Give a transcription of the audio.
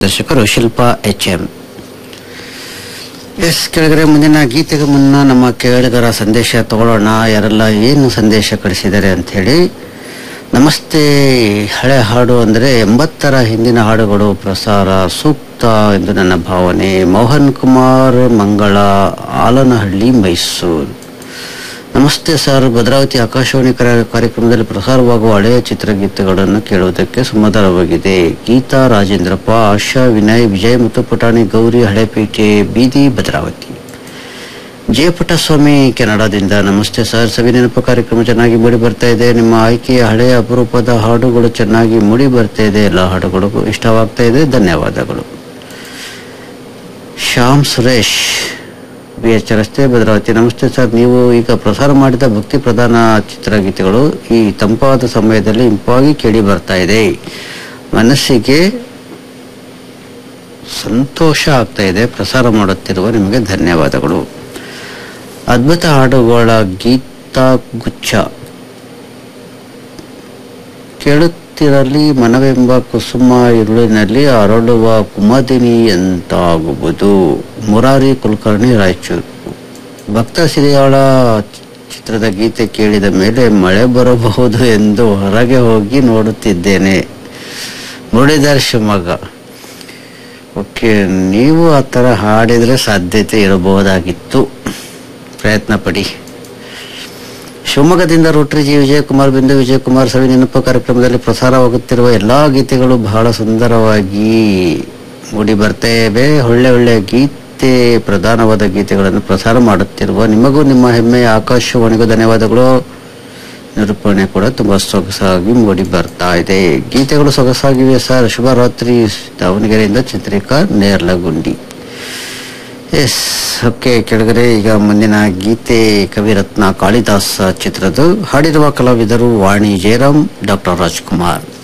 ದರ್ಶಕರು Shilpa H M S ಕೆಳಗಡೆ ಮುಂದಿನ ಗೀತೆಗೆ ಮುನ್ನ ನಮ್ಮ ಕೇಳಿಗರ ಸಂದೇಶ ತಗೊಳ್ಳೋಣ ಯಾರೆಲ್ಲ ಏನು ಸಂದೇಶ ಕಳಿಸಿದ್ದಾರೆ ಅಂತ ಹೇಳಿ ನಮಸ್ತೆ ಹಳೆ ಹಾಡು ಅಂದರೆ ಎಂಬತ್ತರ ಹಿಂದಿನ ಹಾಡುಗಳು ಪ್ರಸಾರ ಸೂಕ್ತ ಎಂದು ನನ್ನ ಭಾವನೆ ಮೋಹನ್ ಕುಮಾರ್ ಮಂಗಳ ಆಲನಹಳ್ಳಿ ಮೈಸೂರು ನಮಸ್ತೆ ಸರ್ ಭದ್ರಾವತಿ ಆಕಾಶವಾಣಿ ಕಾರ್ಯ- ಕಾರ್ಯಕ್ರಮದಲ್ಲಿ ಪ್ರಸಾರವಾಗುವ ಹಳೆಯ ಚಿತ್ರಗೀತೆಗಳನ್ನು ಕೇಳುವುದಕ್ಕೆ ಸುಮಧುರವಾಗಿದೆ ಗೀತಾ ರಾಜೇಂದ್ರಪ್ಪ ಆಶಾ ವಿನಯ್ ವಿಜಯ್ ಮತ್ತು ಪುಟಾಣಿ ಗೌರಿ ಹಳೆಪೇಟೆ ಬೀದಿ ಭದ್ರಾವತಿ ಜಯಪುಟ್ಟಸ್ವಾಮಿ ಕೆನಡಾದಿಂದ ನಮಸ್ತೆ ಸರ್ ಸವಿ ನೆನಪು ಕಾರ್ಯಕ್ರಮ ಚೆನ್ನಾಗಿ ಮೂಡಿ ಬರ್ತಾ ಇದೆ ನಿಮ್ಮ ಆಯ್ಕೆಯ ಹಳೆಯ ಅಪರೂಪದ ಹಾಡುಗಳು ಚೆನ್ನಾಗಿ ಮೂಡಿ ಬರ್ತಾ ಇದೆ ಎಲ್ಲ ಹಾಡುಗಳು ಇಷ್ಟವಾಗ್ತಾ ಇದೆ ಧನ್ಯವಾದಗಳು ಶ್ಯಾಮ್ ಸುರೇಶ್ ಬಿ ಎಚ್ ರಸ್ತೆ ಭದ್ರಾವತಿ ನಮಸ್ತೆ ಸರ್ ನೀವು ಈಗ ಪ್ರಸಾರ ಮಾಡಿದ ಭಕ್ತಿ ಪ್ರಧಾನ ಚಿತ್ರಗೀತೆಗಳು ಈ ತಂಪಾದ ಸಮಯದಲ್ಲಿ ಇಂಪಾಗಿ ಕೇಳಿ ಬರ್ತಾ ಇದೆ ಮನಸ್ಸಿಗೆ ಸಂತೋಷ ಆಗ್ತಾ ಇದೆ ಪ್ರಸಾರ ಮಾಡುತ್ತಿರುವ ನಿಮಗೆ ಧನ್ಯವಾದಗಳು ಅದ್ಭುತ ಹಾಡುಗಳ ಗೀತಾ ಗುಚ್ಛ ಕೇಳುತ್ತಿರಲಿ ಮನವೆಂಬ ಕುಸುಮ ಇರುಳಿನಲ್ಲಿ ಅರಳುವ ಕುಮದಿನಿ ಎಂತಾಗುವುದು ಮುರಾರಿ ಕುಲಕರ್ಣಿ ರಾಯಚೂರು ಭಕ್ತ ಸಿರಿಯಾಳ ಚಿತ್ರದ ಗೀತೆ ಕೇಳಿದ ಮೇಲೆ ಮಳೆ ಬರಬಹುದು ಎಂದು ಹೊರಗೆ ಹೋಗಿ ನೋಡುತ್ತಿದ್ದೇನೆ ಮುರಳೀಧರ್ ಶಿವಮೊಗ್ಗ ಓಕೆ ನೀವು ಆ ಥರ ಹಾಡಿದರೆ ಸಾಧ್ಯತೆ ಇರಬಹುದಾಗಿತ್ತು ಪ್ರಯತ್ನ ಪಡಿ ಶಿವಮೊಗ್ಗದಿಂದ ರೋಟರಿ ಜಿ ವಿಜಯಕುಮಾರ್ ಬಿಂದು ವಿಜಯಕುಮಾರ್ ಸವಿ ನೆನಪು ಕಾರ್ಯಕ್ರಮದಲ್ಲಿ ಪ್ರಸಾರವಾಗುತ್ತಿರುವ ಎಲ್ಲಾ ಗೀತೆಗಳು ಬಹಳ ಸುಂದರವಾಗಿ ಮೂಡಿ ಬರ್ತೇವೆ ಒಳ್ಳೆ ಒಳ್ಳೆ ಗೀತೆ ಪ್ರಧಾನವಾದ ಗೀತೆಗಳನ್ನು ಪ್ರಸಾರ ಮಾಡುತ್ತಿರುವ ನಿಮಗೂ ನಿಮ್ಮ ಹೆಮ್ಮೆಯ ಆಕಾಶವಾಣಿಗೂ ಧನ್ಯವಾದಗಳು ನಿರೂಪಣೆ ಕೂಡ ತುಂಬಾ ಸೊಗಸಾಗಿ ಮೂಡಿ ಬರ್ತಾ ಇದೆ ಗೀತೆಗಳು ಸೊಗಸಾಗಿವೆ ಸರ್ ಶುಭರಾತ್ರಿ ದಾವಣಗೆರೆಯಿಂದ ಚಿತ್ರಿಕಾ ನೇರ್ಲಗುಂಡಿ ಎಸ್ ಓಕೆ ಕೆಳಗಡೆ ಈಗ ಮುಂದಿನ ಗೀತೆ ಕವಿರತ್ನ ಕಾಳಿದಾಸ ಚಿತ್ರದ ಹಾಡಿರುವ ಕಲಾವಿದರು ವಾಣಿ ಜಯರಾಮ್ ಡಾಕ್ಟರ್ ರಾಜ್ಕುಮಾರ್